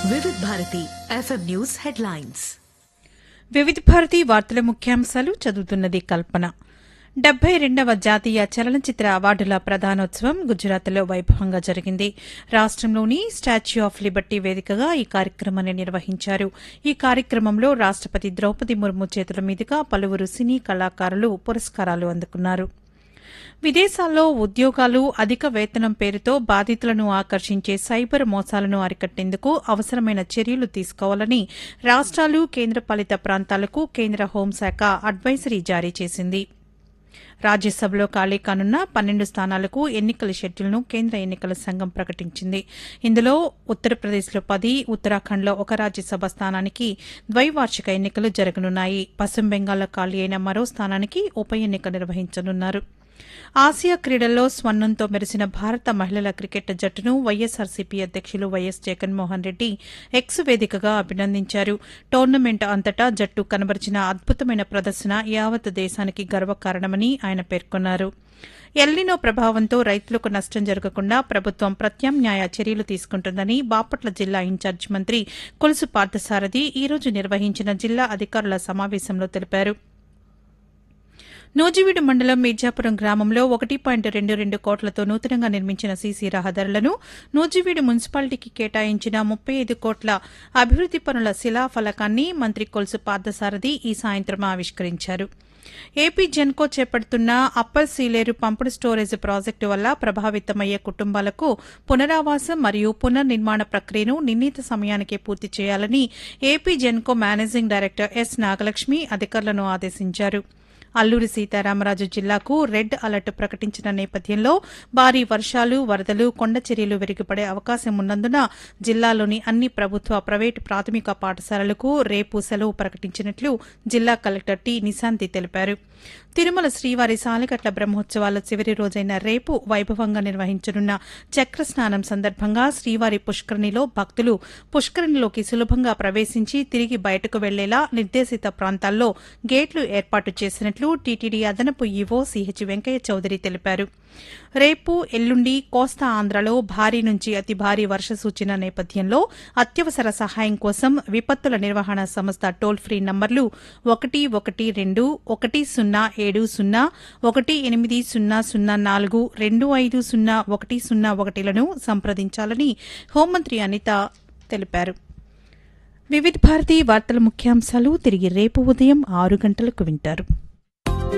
వివిధ Bharati FM news headlines వివిధ భారతి వార్తల ముఖ్యాంశాలు చదువుతున్నది కల్పన డెబ్బై రెండవ జాతీయ చలనచిత్ర అవార్డుల ప్రధానోత్సవం గుజరాత్లో వైభవంగా జరిగింది రాష్టంలోని స్టాచ్యూ ఆఫ్ లిబర్టీ వేదికగా ఈ కార్యక్రమాన్ని నిర్వహించారు ఈ కార్యక్రమంలో రాష్టపతి ద్రౌపది ముర్ము చేతుల మీదుగా పలువురు సినీ కళాకారులు పురస్కారాలు అందుకున్నారు విదేశాల్లో ఉద్యోగాలు అధిక వేతనం పేరుతో బాధితులను ఆకర్షించే సైబర్ మోసాలను అరికట్టేందుకు అవసరమైన చర్యలు తీసుకోవాలని రాష్ట్రాలు కేంద్రపాలిత ప్రాంతాలకు కేంద్ర హోంశాఖ అడ్వైజరీ జారీ చేసింది రాజ్యసభలో ఖాళీ కానున్న పన్నెండు స్థానాలకు ఎన్నికల షెడ్యూల్ను కేంద్ర ఎన్నికల సంఘం ప్రకటించింది ఇందులో ఉత్తరప్రదేశ్లో పది ఉత్తరాఖండ్లో ఒక రాజ్యసభ స్థానానికి ద్వైవార్షిక ఎన్నికలు జరగనున్నాయి పశ్చిమ బెంగాల్లో ఖాళీ అయిన మరో స్థానానికి ఉప ఎన్నిక నిర్వహించనున్నారు ఆసియా క్రీడల్లో స్వర్ణంతో మెరిసిన భారత మహిళల క్రికెట్ జట్టును వైఎస్సార్సీపీ అధ్యక్షులు వైఎస్ జగన్మోహన్ రెడ్డి ఎక్స్ వేదికగా అభినందించారు టోర్నమెంట్ అంతటా జట్టు కనబరిచిన అద్భుతమైన ప్రదర్శన యావత్ దేశానికి గర్వకారణమని ఆయన పేర్కొన్నారు ఎల్నినో ప్రభావంతో రైతులకు నష్టం జరగకుండా ప్రభుత్వం ప్రత్యామ్నాయ చర్యలు తీసుకుంటుందని బాపట్ల జిల్లా ఇన్ఛార్జి మంత్రి కొలుసు పార్థసారథి ఈ రోజు నిర్వహించిన జిల్లా అధికారుల సమావేశంలో తెలిపారు నూజివీడు మండలం మిర్జాపురం గ్రామంలో ఒకటి పాయింట్ రెండు రెండు కోట్లతో నూతనంగా నిర్మించిన సీసీ రహదారులను నూజివీడు మున్సిపాలిటీకి కేటాయించిన ముప్పై ఐదు కోట్ల అభివృద్ది పనుల శిలాఫలకాన్ని మంత్రి కొలుసు పార్థసారథి ఈ సాయంత్రం ఆవిష్కరించారు ఏపీ జెన్కో చేపడుతున్న అప్పర్ సీలేరు పంపుడు స్టోరేజ్ ప్రాజెక్టు వల్ల ప్రభావితమయ్యే కుటుంబాలకు పునరావాసం మరియు పునర్నిర్మాణ ప్రక్రియను నిర్ణీత సమయానికే పూర్తి చేయాలని AP Genco managing director S Nagalakshmi అధికారులను ఆదేశించారు అల్లూరి సీతారామరాజు జిల్లాకు రెడ్ అలర్ట్ ప్రకటించిన నేపథ్యంలో భారీ వర్షాలు వరదలు కొండ చర్యలు విరిగిపడే అవకాశం ఉన్నందున జిల్లాలోని అన్ని ప్రభుత్వ ప్రైవేటు ప్రాథమిక పాఠశాలలకు రేపు సెలవు ప్రకటించినట్లు జిల్లా కలెక్టర్ టి నిశాంతి తెలిపారు తిరుమల శ్రీవారి సాలగట్ల బ్రహ్మోత్సవాల చివరి రోజైన రేపు వైభవంగా నిర్వహించనున్న చక్ర స్నానం సందర్భంగా శ్రీవారి పుష్కరిణిలో భక్తులు పుష్కరిణిలోకి సులభంగా ప్రవేశించి తిరిగి బయటకు వెళ్లేలా నిర్దేశిత ప్రాంతాల్లో గేట్లు ఏర్పాటు చేసినట్లు టీటీడీ అదనపు ఈవో సిహెచ్ వెంకయ్య చౌదరి తెలిపారు రేపు ఎల్లుండి కోస్తా ఆంధ్రలో భారీ నుంచి అతి భారీ వర్ష సూచన నేపథ్యంలో అత్యవసర సహాయం కోసం విపత్తుల నిర్వహణ సంస్థ టోల్ ఫ్రీ నంబర్లు ఒకటి ఒకటి రెండు ఒకటి సున్నా ఏడు సున్నా ఒకటి ఎనిమిది సున్నా సున్నా నాలుగు రెండు ఐదు సున్నా ఒకటి సున్నా ఒకటిలను సంప్రదించాలని హోంమంత్రి అనిత తెలిపారు వివిధ భారతి వార్తల ముఖ్యాంశాలు తిరిగి రేపు ఉదయం ఆరు గంటలకు వింటారు